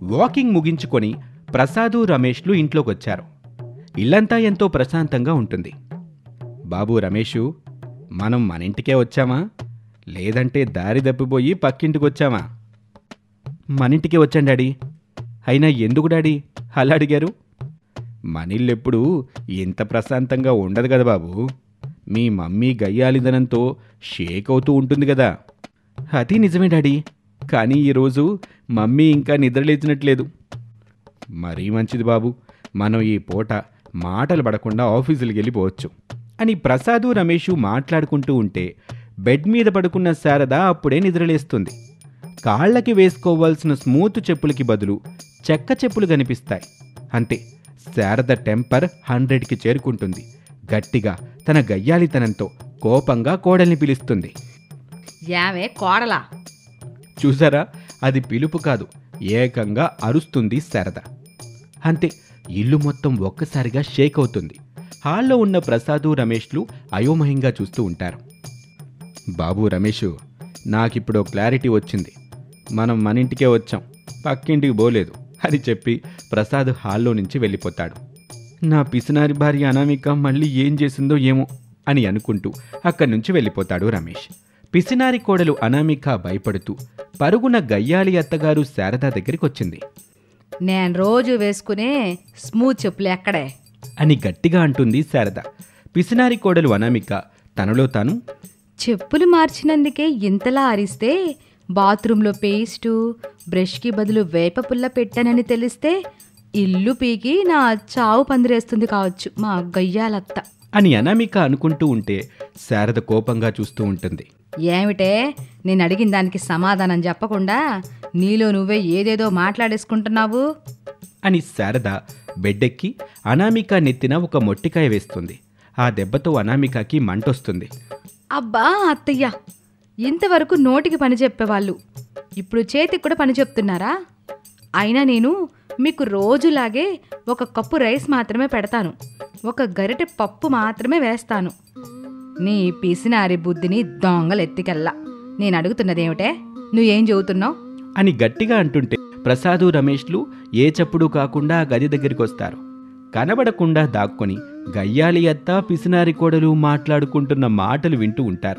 walking ముగించుకొని ప్రసాదు రమేష్లు ఇంట్లోకొచ్చారు ఇల్లంతా ఎంతో ప్రశాంతంగా ఉంటుంది బాబు రమేషు మనం మన ఇంటికే వచ్చామా లేదంటే దారి తప్పిపోయి పక్కింటికి వచ్చామా మన ఇంటికే వచ్చాను డాడీ అయినా ఎందుకు డాడీ అలా అడిగారు మన ఇల్లెప్పుడు ఇంత ప్రశాంతంగా ఉండదు కదా బాబు మీ మమ్మీ గయ్యాలిదనంతో షేక్ అవుతూ ఉంటుంది కదా అది నిజమే డాడీ కానీ ఈరోజు మమ్మీ ఇంకా నిద్రలేచినట్లేదు మరీ మంచిది బాబు మనం ఈ పూట మాటలు పడకుండా ఆఫీసులకు వెళ్ళిపోవచ్చు అని ప్రసాదు రమేషు మాట్లాడుకుంటూ ఉంటే బెడ్ మీద పడుకున్న శారద అప్పుడే నిద్రలేస్తుంది కాళ్ళకి వేసుకోవాల్సిన స్మూత్ చెప్పులకి బదులు చెక్క చెప్పులు కనిపిస్తాయి అంతే శారద టెంపర్ హండ్రెడ్కి చేరుకుంటుంది గట్టిగా తన గయ్యాలితనంతో కోపంగా కోడల్ని పిలుస్తుంది యావే కోడలా చూసారా అది పిలుపు కాదు ఏకంగా అరుస్తుంది శారద అంతే ఇల్లు మొత్తం ఒక్కసారిగా షేక్ అవుతుంది హాల్లో ఉన్న ప్రసాదు రమేష్లు అయోమయంగా చూస్తూ ఉంటారు బాబు రమేషు నాకిప్పుడు క్లారిటీ వచ్చింది మనం మన ఇంటికే వచ్చాం పక్కింటికి పోలేదు అని చెప్పి ప్రసాద్ హాల్లో నుంచి వెళ్ళిపోతాడు నా పిసినారి భార్య అనామిక మళ్ళీ ఏం చేసిందో ఏమో అని అనుకుంటూ అక్కడి నుంచి వెళ్ళిపోతాడు రమేష్ పిసినారి కోడలు అనామిక భయపడుతూ పరుగున గయ్యాలి అత్తగారు శారద దగ్గరికి వచ్చింది నేను రోజు వేసుకునే స్మూత్ చెప్పులు ఎక్కడే అని గట్టిగా అంటుంది శారద పిసినారి కోడలు అనామిక తనలో తాను చెప్పులు మార్చినందుకే ఇంతలా అరిస్తే బాత్రూంలో పేస్టు బ్రష్కి బదులు వేప పుల్ల పెట్టానని తెలిస్తే ఇల్లు పీకి నా చావు పందిరేస్తుంది కావచ్చు మా గయ్యాలత్త అని అనామిక అనుకుంటూ ఉంటే శారద కోపంగా చూస్తూ ఉంటుంది ఏమిటే నేను అడిగిన దానికి సమాధానం చెప్పకుండా నీలో నువ్వే ఏదేదో మాట్లాడేసుకుంటున్నావు అని శారద బెడ్డెక్కి అనామిక నెత్తిన ఒక మొట్టికాయ వేస్తుంది ఆ దెబ్బతో అనామికకి మంటొస్తుంది అబ్బా అత్తయ్య ఇంతవరకు నోటికి పని చెప్పేవాళ్ళు ఇప్పుడు చేతికి కూడా పని చెప్తున్నారా అయినా నేను మీకు రోజులాగే ఒక కప్పు రైస్ మాత్రమే పెడతాను ఒక గరిటె పప్పు మాత్రమే వేస్తాను నీ పిసినారి బుద్ధిని దొంగలెత్తికెళ్ళా నేను అడుగుతున్నదేమిటే నువ్వేం చెబుతున్నావు అని గట్టిగా అంటుంటే ప్రసాదు రమేష్లు ఏ చప్పుడు కాకుండా ఆ గది దగ్గరికి వస్తారు కనబడకుండా దాక్కొని గయ్యాలి అత్త పిసినారి కోడలు మాట్లాడుకుంటున్న మాటలు వింటూ ఉంటారు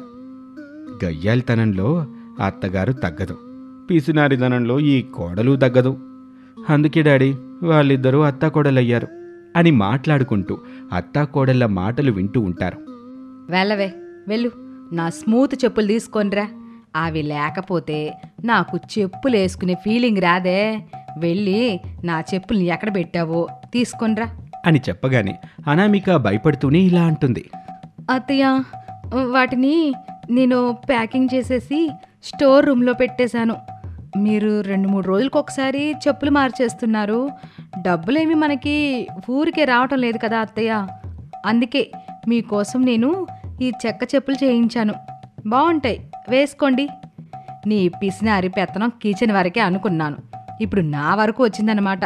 గయ్యాలితనంలో అత్తగారు తగ్గదు పిసినారితనంలో ఈ కోడలు తగ్గదు అందుకే డాడీ వాళ్ళిద్దరూ అత్తా కోడలయ్యారు అని మాట్లాడుకుంటూ అత్తా కోడళ్ళ మాటలు వింటూ ఉంటారు వెళ్ళవే వెళ్ళు నా స్మూత్ చెప్పులు తీసుకొనిరా అవి లేకపోతే నాకు చెప్పులు వేసుకునే ఫీలింగ్ రాదే వెళ్ళి నా చెప్పుల్ని ఎక్కడ పెట్టావో తీసుకొనిరా అని చెప్పగానే అనామిక భయపడుతూనే ఇలా అంటుంది అత్తయ్య వాటిని నేను ప్యాకింగ్ చేసేసి స్టోర్ రూమ్లో పెట్టేశాను మీరు రెండు మూడు రోజులకు ఒకసారి చెప్పులు మార్చేస్తున్నారు డబ్బులేమి మనకి ఊరికే రావటం లేదు కదా అత్తయ్య అందుకే మీకోసం నేను ఈ చెక్క చెప్పులు చేయించాను బాగుంటాయి వేసుకోండి నీ పిసినారి పెత్తనం కిచెన్ వరకే అనుకున్నాను ఇప్పుడు నా వరకు వచ్చిందనమాట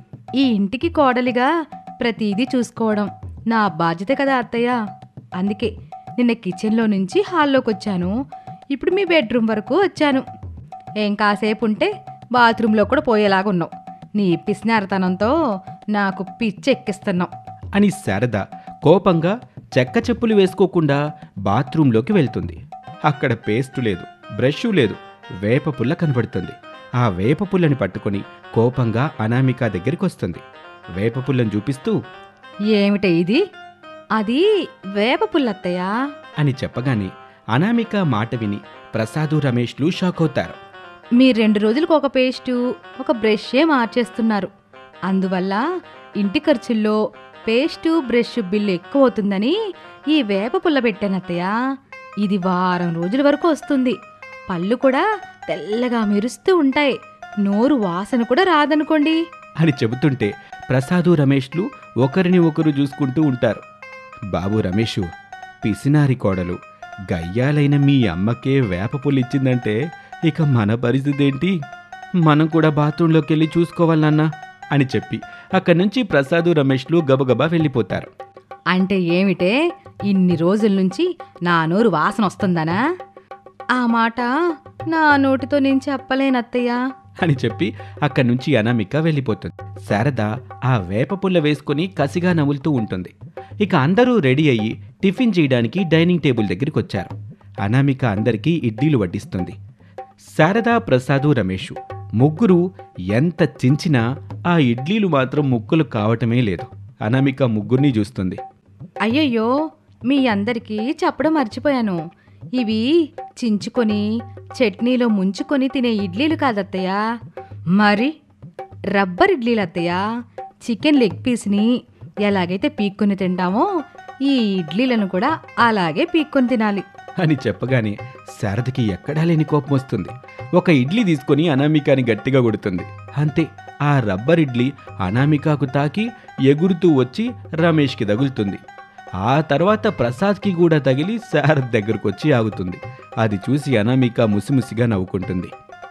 ఈ ఇంటికి కోడలిగా ప్రతిదీ చూసుకోవడం నా బాధ్యత కదా అత్తయ్య అందుకే నిన్న కిచెన్లో నుంచి హాల్లోకి వచ్చాను ఇప్పుడు మీ బెడ్రూమ్ వరకు వచ్చాను ఏం కాసేపు ఉంటే బాత్రూంలో కూడా పోయేలాగా ఉన్నావు నీ పిసినారతనంతో నాకు పిచ్చెక్కిస్తున్నావు అని శారద కోపంగా చెక్క చెప్పులు వేసుకోకుండా బాత్రూంలోకి వెళ్తుంది అక్కడ పేస్టు లేదు బ్రష్ లేదు వేప పుల్ల కనబడుతుంది ఆ వేప పుల్లని పట్టుకొని కోపంగా అనామిక దగ్గరికి వస్తుంది వేప పుల్లని చూపిస్తూ ఏమిటే ఇది అది వేప పుల్లత్తయ్యా అని చెప్పగానే అనామిక మాట విని ప్రసాదు రమేష్లు షాక్ అవుతారు మీరు రెండు రోజులకు ఒక పేస్టు ఒక బ్రషే మార్చేస్తున్నారు అందువల్ల ఇంటి ఖర్చుల్లో పేస్టు బ్రష్ బిల్లు ఎక్కువ అవుతుందని ఈ వేప పుల్ల పెట్టానత్తయ్య ఇది వారం రోజుల వరకు వస్తుంది పళ్ళు కూడా తెల్లగా మెరుస్తూ ఉంటాయి నోరు వాసన కూడా రాదనుకోండి అని చెబుతుంటే ప్రసాదు రమేష్లు ఒకరిని ఒకరు చూసుకుంటూ ఉంటారు బాబు రమేషు పిసినారి కోడలు గయ్యాలైన మీ అమ్మకే వేప పుల్లు ఇచ్చిందంటే ఇక మన పరిస్థితి ఏంటి మనం కూడా బాత్రూంలోకి వెళ్ళి చూసుకోవాలన్నా అని చెప్పి అక్కడి నుంచి ప్రసాదు రమేష్లు గబగబా వెళ్ళిపోతారు అంటే ఏమిటే ఇన్ని రోజుల నుంచి నా నోరు వాసన వస్తుందనా ఆ మాట నా నోటితో నేను చెప్పలేనత్తయ్య అని చెప్పి అక్కడి నుంచి అనామిక వెళ్ళిపోతుంది శారద ఆ వేప పుల్ల వేసుకుని కసిగా నవ్వులుతూ ఉంటుంది ఇక అందరూ రెడీ అయ్యి టిఫిన్ చేయడానికి డైనింగ్ టేబుల్ దగ్గరికి వచ్చారు అనామిక అందరికీ ఇడ్లీలు వడ్డిస్తుంది శారదా ప్రసాదు రమేషు ముగ్గురు ఎంత చించినా ఆ ఇడ్లీలు మాత్రం ముక్కులు కావటమే లేదు అనామిక ముగ్గురిని చూస్తుంది అయ్యయ్యో మీ అందరికీ చెప్పడం మర్చిపోయాను ఇవి చించుకొని చట్నీలో ముంచుకొని తినే ఇడ్లీలు కాదత్తయ్య మరి రబ్బర్ ఇడ్లీలు అత్తయ్య చికెన్ లెగ్ పీస్ని ఎలాగైతే పీక్కొని తింటామో ఈ ఇడ్లీలను కూడా అలాగే పీక్కొని తినాలి అని చెప్పగానే శారదకి ఎక్కడా లేని కోపం వస్తుంది ఒక ఇడ్లీ తీసుకొని అనామికాని గట్టిగా కొడుతుంది అంతే ఆ రబ్బర్ ఇడ్లీ అనామికాకు తాకి ఎగురుతూ వచ్చి రమేష్కి తగులుతుంది ఆ తర్వాత ప్రసాద్కి కూడా తగిలి శారద్ దగ్గరకు వచ్చి ఆగుతుంది అది చూసి అనామిక ముసిముసిగా నవ్వుకుంటుంది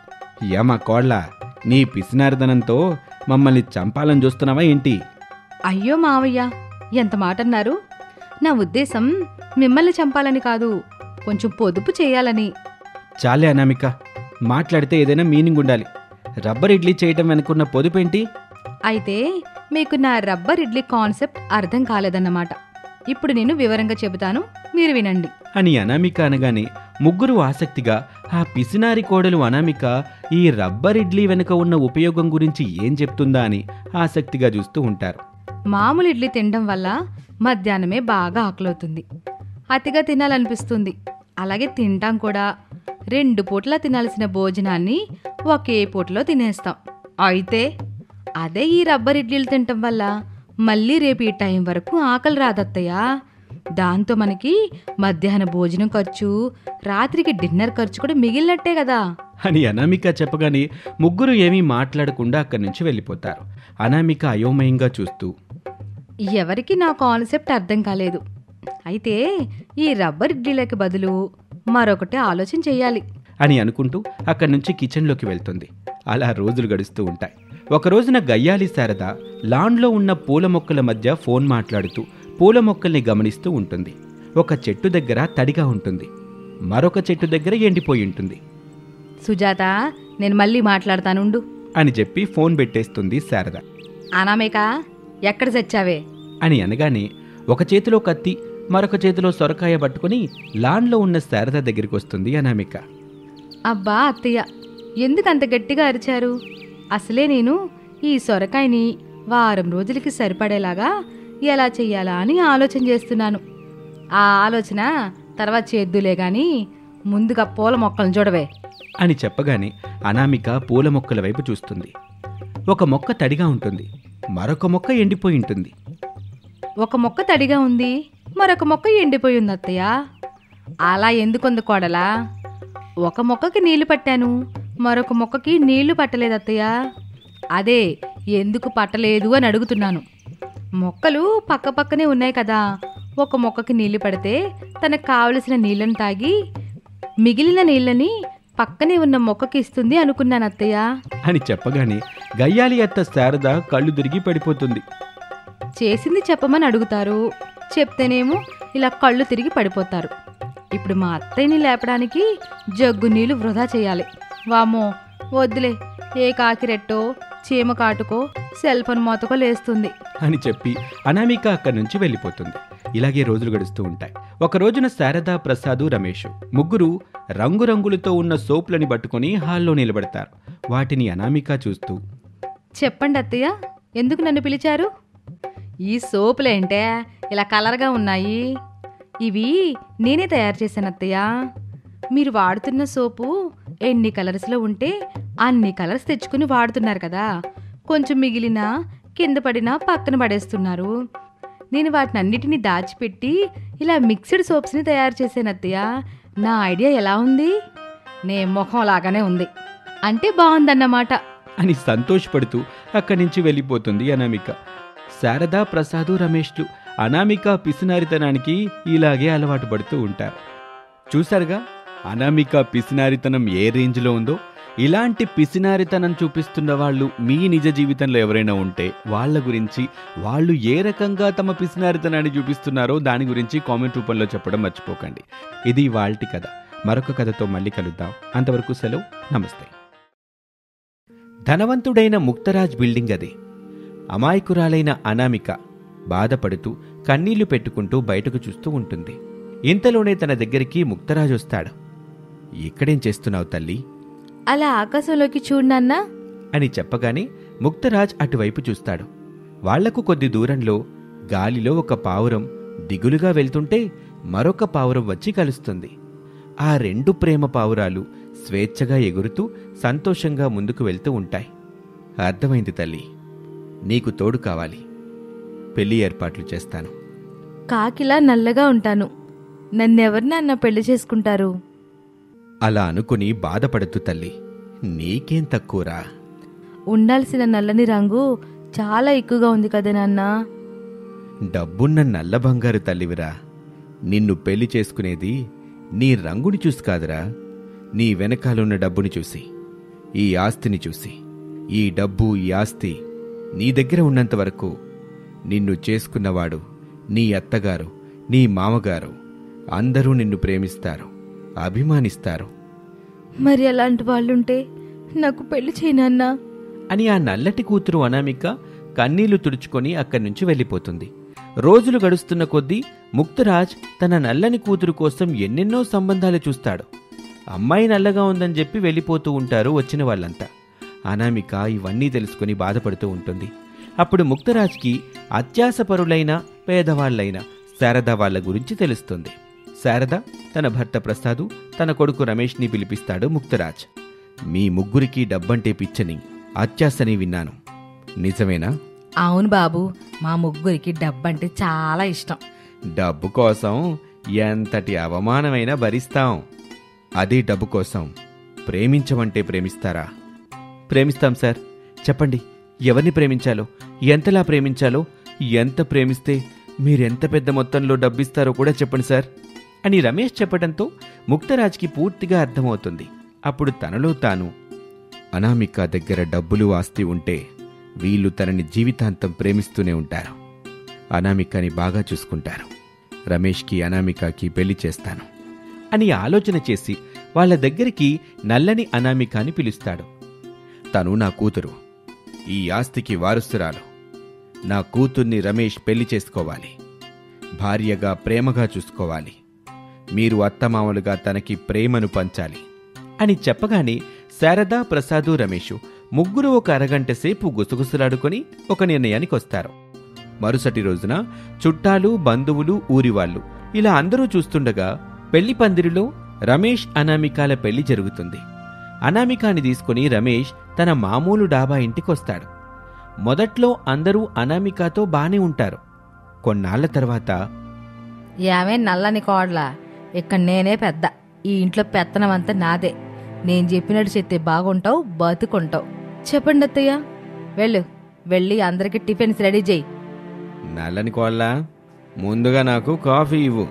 ఏమా కోళ్ళ నీ పిసినారిదనంతో మమ్మల్ని చంపాలని చూస్తున్నావా ఏంటి అయ్యో మావయ్య ఎంత మాట అన్నారు నా ఉద్దేశం మిమ్మల్ని చంపాలని కాదు కొంచెం పొదుపు చేయాలని చాలే అనామిక మాట్లాడితే ఏదైనా మీనింగ్ ఉండాలి రబ్బర్ ఇడ్లీ చేయటం వెనుకున్న పొదుపేంటి అయితే మీకు నా రబ్బర్ ఇడ్లీ కాన్సెప్ట్ అర్థం కాలేదన్నమాట ఇప్పుడు నేను వివరంగా చెబుతాను మీరు వినండి అని అనామిక అనగానే ముగ్గురు ఆసక్తిగా ఆ పిసినారి కోడలు అనామిక ఈ రబ్బర్ ఇడ్లీ వెనుక ఉన్న ఉపయోగం గురించి ఏం చెప్తుందా అని ఆసక్తిగా చూస్తూ ఉంటారు మామూలు ఇడ్లీ తినడం వల్ల మధ్యాహ్నమే బాగా ఆకలవుతుంది అతిగా తినాలనిపిస్తుంది అలాగే తింటాం కూడా రెండు పూట్ల తినాల్సిన భోజనాన్ని ఒకే పూటలో తినేస్తాం అయితే అదే ఈ రబ్బర్ ఇడ్లీలు తినటం వల్ల మళ్ళీ రేపు ఈ టైం వరకు ఆకలి రాదత్తయ్యా దాంతో మనకి మధ్యాహ్న భోజనం ఖర్చు రాత్రికి డిన్నర్ ఖర్చు కూడా మిగిలినట్టే కదా అని అనామిక చెప్పగానే ముగ్గురు ఏమీ మాట్లాడకుండా అక్కడి నుంచి వెళ్ళిపోతారు అనామిక అయోమయంగా చూస్తూ ఎవరికి నా కాన్సెప్ట్ అర్థం కాలేదు అయితే ఈ రబ్బర్ ఇడ్లీలకి బదులు మరొకటి ఆలోచన చెయ్యాలి అని అనుకుంటూ అక్కడి నుంచి కిచెన్లోకి వెళ్తుంది అలా రోజులు గడుస్తూ ఉంటాయి ఒక రోజున గయ్యాలి శారద లాన్లో ఉన్న పూల మొక్కల మధ్య ఫోన్ మాట్లాడుతూ పూల మొక్కల్ని గమనిస్తూ ఉంటుంది ఒక చెట్టు దగ్గర తడిగా ఉంటుంది మరొక చెట్టు దగ్గర ఎండిపోయి ఉంటుంది సుజాత నేను మళ్ళీ మాట్లాడతానుండు అని చెప్పి ఫోన్ పెట్టేస్తుంది శారద అనామేక ఎక్కడ చచ్చావే అని అనగానే ఒక చేతిలో కత్తి మరొక చేతిలో సొరకాయ పట్టుకుని లాన్లో ఉన్న శారద దగ్గరికి వస్తుంది అనామిక అబ్బా అత్తయ్య ఎందుకు అంత గట్టిగా అరిచారు అసలే నేను ఈ సొరకాయని వారం రోజులకి సరిపడేలాగా ఎలా చెయ్యాలా అని ఆలోచన చేస్తున్నాను ఆ ఆలోచన తర్వాత చేద్దులే గాని ముందుగా పూల మొక్కలను చూడవే అని చెప్పగానే అనామిక పూల మొక్కల వైపు చూస్తుంది ఒక మొక్క తడిగా ఉంటుంది మరొక మొక్క ఎండిపోయి ఉంటుంది ఒక మొక్క తడిగా ఉంది మరొక మొక్క ఎండిపోయి ఉంది అత్తయ్య అలా ఎందుకుంది కోడలా ఒక మొక్కకి నీళ్లు పట్టాను మరొక మొక్కకి నీళ్లు పట్టలేదు అత్తయ్య అదే ఎందుకు పట్టలేదు అని అడుగుతున్నాను మొక్కలు పక్క పక్కనే ఉన్నాయి కదా ఒక మొక్కకి నీళ్లు పడితే తనకు కావలసిన నీళ్ళని తాగి మిగిలిన నీళ్ళని పక్కనే ఉన్న మొక్కకి ఇస్తుంది అనుకున్నాను అత్తయ్య అని చెప్పగానే గయ్యాలి అత్త శారద కళ్ళు తిరిగి పడిపోతుంది చేసింది చెప్పమని అడుగుతారు చెప్తేనేమో ఇలా కళ్ళు తిరిగి పడిపోతారు ఇప్పుడు మా అత్తయ్యని లేపడానికి జగ్గు నీళ్లు వృధా చేయాలి వామో వద్దులే ఏ కాకిరెట్టో చీమ కాటుకో సెల్ ఫోన్ మోతకో లేస్తుంది అని చెప్పి అనామిక అక్కడి నుంచి వెళ్ళిపోతుంది ఇలాగే రోజులు గడుస్తూ ఉంటాయి ఒక రోజున శారద ప్రసాదు రమేష్ ముగ్గురు రంగురంగులతో ఉన్న సోపులని పట్టుకొని హాల్లో నిలబడతారు వాటిని అనామిక చూస్తూ చెప్పండి అత్తయ్య ఎందుకు నన్ను పిలిచారు ఈ సోపులేంటే ఇలా కలర్గా ఉన్నాయి ఇవి నేనే తయారు చేశాను అత్తయ్య మీరు వాడుతున్న సోపు ఎన్ని కలర్స్లో ఉంటే అన్ని కలర్స్ తెచ్చుకుని వాడుతున్నారు కదా కొంచెం మిగిలిన కింద పడినా పక్కన పడేస్తున్నారు నేను వాటిని అన్నిటినీ దాచిపెట్టి ఇలా మిక్స్డ్ సోప్స్ని తయారు చేశాను అత్తయ్య నా ఐడియా ఎలా ఉంది నే ముఖం లాగానే ఉంది అంటే బాగుందన్నమాట అని సంతోషపడుతూ అక్కడి నుంచి వెళ్ళిపోతుంది అనామిక శారద ప్రసాదు రమేష్లు అనామిక పిసినారితనానికి ఇలాగే అలవాటు పడుతూ ఉంటారు చూసారుగా అనామిక పిసినారితనం ఏ రేంజ్లో ఉందో ఇలాంటి పిసినారితనం చూపిస్తున్న వాళ్ళు మీ నిజ జీవితంలో ఎవరైనా ఉంటే వాళ్ళ గురించి వాళ్ళు ఏ రకంగా తమ పిసినారితనాన్ని చూపిస్తున్నారో దాని గురించి కామెంట్ రూపంలో చెప్పడం మర్చిపోకండి ఇది వాళ్ళటి కథ మరొక కథతో మళ్ళీ కలుద్దాం అంతవరకు సెలవు నమస్తే ధనవంతుడైన ముక్తరాజ్ బిల్డింగ్ అది అమాయకురాలైన అనామిక బాధపడుతూ కన్నీళ్లు పెట్టుకుంటూ బయటకు చూస్తూ ఉంటుంది ఇంతలోనే తన దగ్గరికి ముక్తరాజ్ వస్తాడు ఇక్కడేం చేస్తున్నావు తల్లి అలా ఆకాశంలోకి చూడన్నా అని చెప్పగానే ముక్తరాజ్ అటువైపు చూస్తాడు వాళ్లకు కొద్ది దూరంలో గాలిలో ఒక పావురం దిగులుగా వెళ్తుంటే మరొక పావురం వచ్చి కలుస్తుంది ఆ రెండు ప్రేమ పావురాలు స్వేచ్ఛగా ఎగురుతూ సంతోషంగా ముందుకు వెళ్తూ ఉంటాయి అర్థమైంది తల్లి నీకు తోడు కావాలి పెళ్లి ఏర్పాట్లు చేస్తాను కాకిలా నల్లగా ఉంటాను నన్నెవరు నాన్న పెళ్లి చేసుకుంటారు అలా అనుకుని బాధపడుతూ తల్లి నీకేం తక్కువరా ఉండాల్సిన నల్లని రంగు చాలా ఎక్కువగా ఉంది కదా నాన్న డబ్బున్న నల్ల బంగారు తల్లివిరా నిన్ను పెళ్లి చేసుకునేది నీ రంగుని చూసి కాదురా నీ వెనకాలన్న డబ్బుని చూసి ఈ ఆస్తిని చూసి ఈ డబ్బు ఈ ఆస్తి నీ దగ్గర ఉన్నంత వరకు నిన్ను చేసుకున్నవాడు నీ అత్తగారు నీ మామగారు అందరూ నిన్ను ప్రేమిస్తారు అభిమానిస్తారు మరి అలాంటి వాళ్ళుంటే నాకు పెళ్లి చేయనన్నా అని ఆ నల్లటి కూతురు అనామిక కన్నీళ్లు తుడుచుకొని అక్కడి నుంచి వెళ్ళిపోతుంది రోజులు గడుస్తున్న కొద్దీ ముక్తరాజ్ తన నల్లని కూతురు కోసం ఎన్నెన్నో సంబంధాలు చూస్తాడు అమ్మాయి నల్లగా ఉందని చెప్పి వెళ్ళిపోతూ ఉంటారు వచ్చిన వాళ్ళంతా అనామిక ఇవన్నీ తెలుసుకుని బాధపడుతూ ఉంటుంది అప్పుడు ముక్తరాజ్కి అత్యాసపరులైన పేదవాళ్లైన శారద వాళ్ళ గురించి తెలుస్తుంది శారద తన భర్త ప్రసాదు తన కొడుకు రమేష్ని పిలిపిస్తాడు ముక్తరాజ్ మీ ముగ్గురికి డబ్బంటే పిచ్చని అత్యాసని విన్నాను నిజమేనా అవును బాబు మా ముగ్గురికి డబ్బంటే చాలా ఇష్టం డబ్బు కోసం ఎంతటి అవమానమైనా భరిస్తాం అదే డబ్బు కోసం ప్రేమించమంటే ప్రేమిస్తారా ప్రేమిస్తాం సార్ చెప్పండి ఎవరిని ప్రేమించాలో ఎంతలా ప్రేమించాలో ఎంత ప్రేమిస్తే మీరెంత పెద్ద మొత్తంలో డబ్బిస్తారో కూడా చెప్పండి సార్ అని రమేష్ చెప్పడంతో ముక్తరాజ్కి పూర్తిగా అర్థమవుతుంది అప్పుడు తనలో తాను అనామిక దగ్గర డబ్బులు ఆస్తి ఉంటే వీళ్ళు తనని జీవితాంతం ప్రేమిస్తూనే ఉంటారు అనామికని బాగా చూసుకుంటారు రమేష్కి అనామికకి పెళ్లి చేస్తాను అని ఆలోచన చేసి వాళ్ళ దగ్గరికి నల్లని అనామికాని పిలుస్తాడు తను నా కూతురు ఈ ఆస్తికి వారసురాలు నా కూతుర్ని రమేష్ పెళ్లి చేసుకోవాలి భార్యగా ప్రేమగా చూసుకోవాలి మీరు అత్తమామలుగా తనకి ప్రేమను పంచాలి అని చెప్పగానే శారదా ప్రసాదు రమేషు ముగ్గురు ఒక అరగంట సేపు గుసగుసలాడుకొని ఒక నిర్ణయానికి వస్తారు మరుసటి రోజున చుట్టాలు బంధువులు ఊరివాళ్లు ఇలా అందరూ చూస్తుండగా పెళ్లి పందిరిలో రమేష్ అనామికాల పెళ్లి జరుగుతుంది అనామికాని తీసుకుని రమేష్ తన మామూలు డాబా ఇంటికొస్తాడు మొదట్లో అందరూ అనామికాతో బానే ఉంటారు కొన్నాళ్ల తర్వాత ఏమే నల్లని కోడలా ఇక్కడ నేనే పెద్ద ఈ ఇంట్లో పెత్తనం అంతా నాదే నేను చెప్పినట్టు చెప్తే బాగుంటావు బతుకుంటావు చెప్పండి అత్తయ్య వెళ్ళు వెళ్ళి అందరికి టిఫిన్స్ రెడీ చేయి నల్లని కోళ్ళ ముందుగా నాకు కాఫీ ఇవ్వు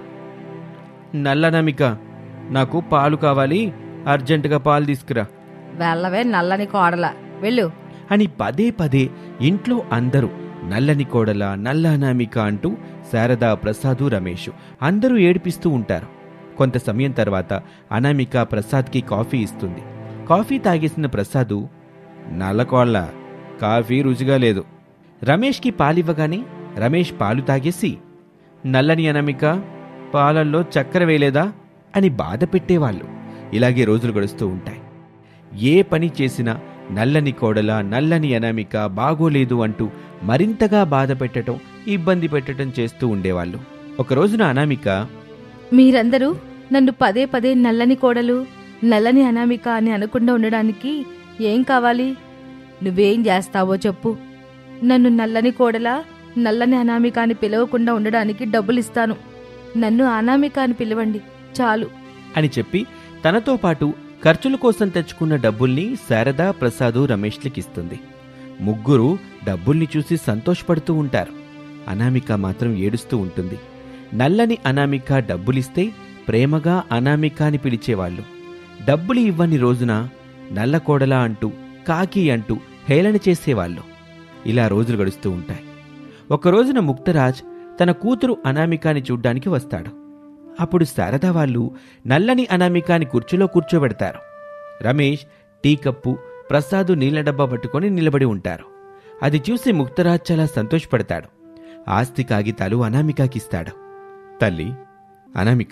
నల్లనమిక నాకు పాలు కావాలి అర్జెంటుగా పాలు తీసుకురా వెళ్ళవే నల్లని కోడల వెళ్ళు అని పదే పదే ఇంట్లో అందరూ నల్లని కోడల నల్ల అనామిక అంటూ శారదా ప్రసాదు రమేష్ అందరూ ఏడిపిస్తూ ఉంటారు కొంత సమయం తర్వాత అనామిక ప్రసాద్కి కాఫీ ఇస్తుంది కాఫీ తాగేసిన ప్రసాదు నల్లకోళ్ళ కాఫీ రుచిగా లేదు రమేష్కి పాలివ్వగానే రమేష్ పాలు తాగేసి నల్లని అనామిక పాలల్లో చక్కెర వేయలేదా అని బాధ పెట్టేవాళ్ళు ఇలాగే రోజులు గడుస్తూ ఉంటాయి ఏ పని చేసినా నల్లని కోడల నల్లని అనామిక బాగోలేదు అంటూ మరింతగా బాధ పెట్టడం ఇబ్బంది పెట్టడం చేస్తూ ఉండేవాళ్ళు ఒక రోజున అనామిక మీరందరూ నన్ను పదే పదే నల్లని కోడలు నల్లని అనామిక అని అనకుండా ఉండడానికి ఏం కావాలి నువ్వేం చేస్తావో చెప్పు నన్ను నల్లని కోడలా నల్లని అనామిక అని పిలవకుండా ఉండడానికి డబ్బులు ఇస్తాను నన్ను అనామిక అని పిలవండి చాలు అని చెప్పి తనతో పాటు ఖర్చుల కోసం తెచ్చుకున్న డబ్బుల్ని శారదా ప్రసాదు రమేష్లకిస్తుంది ముగ్గురు డబ్బుల్ని చూసి సంతోషపడుతూ ఉంటారు అనామిక మాత్రం ఏడుస్తూ ఉంటుంది నల్లని అనామిక డబ్బులిస్తే ప్రేమగా అనామిక అని పిలిచేవాళ్ళు డబ్బులు ఇవ్వని రోజున నల్లకోడలా అంటూ కాకి అంటూ హేళన చేసేవాళ్ళు ఇలా రోజులు గడుస్తూ ఉంటాయి ఒక రోజున ముక్తరాజ్ తన కూతురు అనామికాని చూడ్డానికి వస్తాడు అప్పుడు శారద వాళ్ళు నల్లని అనామికాని కుర్చీలో కూర్చోబెడతారు రమేష్ టీ కప్పు ప్రసాదు నీళ్ల డబ్బా పట్టుకొని నిలబడి ఉంటారు అది చూసి ముక్తరాజ్ చాలా సంతోషపడతాడు ఆస్తి కాగితాలు అనామికాకిస్తాడు తల్లి అనామిక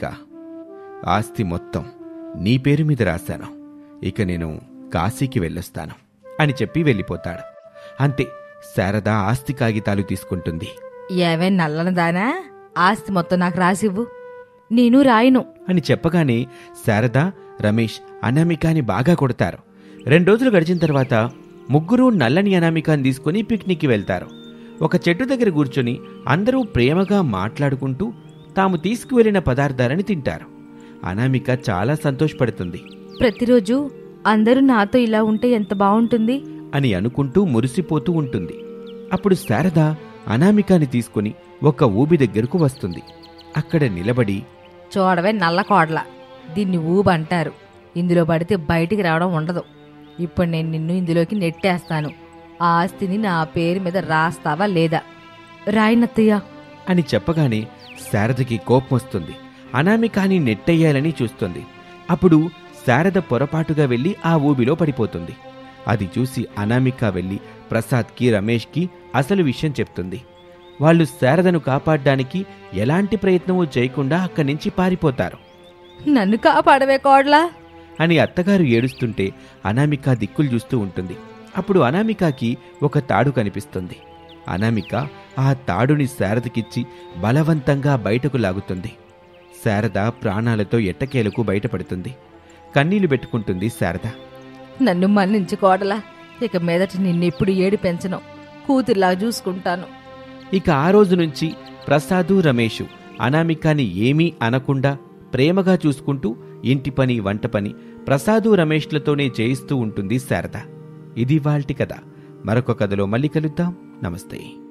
ఆస్తి మొత్తం నీ పేరు మీద రాశాను ఇక నేను కాశీకి వెళ్ళొస్తాను అని చెప్పి వెళ్ళిపోతాడు అంతే శారద ఆస్తి కాగితాలు తీసుకుంటుంది ఏవే నల్లని దానా ఆస్తి మొత్తం నాకు రాసివ్వు నేను రాయను అని చెప్పగానే శారద రమేష్ అనామికాని బాగా కొడతారు రెండు రోజులు గడిచిన తర్వాత ముగ్గురు నల్లని అనామికాని తీసుకుని పిక్నిక్కి వెళ్తారు ఒక చెట్టు దగ్గర కూర్చొని అందరూ ప్రేమగా మాట్లాడుకుంటూ తాము తీసుకువెళ్లిన పదార్థాలని తింటారు అనామిక చాలా సంతోషపడుతుంది ప్రతిరోజు అందరూ నాతో ఇలా ఉంటే ఎంత బాగుంటుంది అని అనుకుంటూ మురిసిపోతూ ఉంటుంది అప్పుడు శారద అనామికాని తీసుకుని ఒక ఊబి దగ్గరకు వస్తుంది అక్కడ నిలబడి చూడవే నల్ల కోడల దీన్ని ఊబ అంటారు ఇందులో పడితే బయటికి రావడం ఉండదు ఇప్పుడు నేను నిన్ను ఇందులోకి నెట్టేస్తాను ఆ ఆస్తిని నా పేరు మీద రాస్తావా లేదా రాయినత్తయ్య అని చెప్పగానే శారదకి కోపం వస్తుంది అనామికాని నెట్టేయాలని చూస్తుంది అప్పుడు శారద పొరపాటుగా వెళ్ళి ఆ ఊబిలో పడిపోతుంది అది చూసి అనామిక వెళ్ళి ప్రసాద్కి రమేష్కి అసలు విషయం చెప్తుంది వాళ్ళు శారదను కాపాడడానికి ఎలాంటి ప్రయత్నమూ చేయకుండా అక్కడి నుంచి పారిపోతారు నన్ను కాపాడవే కోడలా అని అత్తగారు ఏడుస్తుంటే అనామిక దిక్కులు చూస్తూ ఉంటుంది అప్పుడు అనామికకి ఒక తాడు కనిపిస్తుంది అనామిక ఆ తాడుని శారదకిచ్చి బలవంతంగా బయటకు లాగుతుంది శారద ప్రాణాలతో ఎట్టకేలకు బయటపడుతుంది కన్నీళ్లు పెట్టుకుంటుంది శారద నన్ను మన్నించి కోడలా ఇక మీదట నిన్నెప్పుడు ఏడు పెంచను కూతుర్లా చూసుకుంటాను ఇక ఆ రోజు నుంచి ప్రసాదు రమేషు అనామికాని ఏమీ అనకుండా ప్రేమగా చూసుకుంటూ ఇంటి పని వంట పని ప్రసాదు రమేష్లతోనే చేయిస్తూ ఉంటుంది శారద ఇది వాల్టి కథ మరొక కథలో మళ్ళీ కలుద్దాం నమస్తే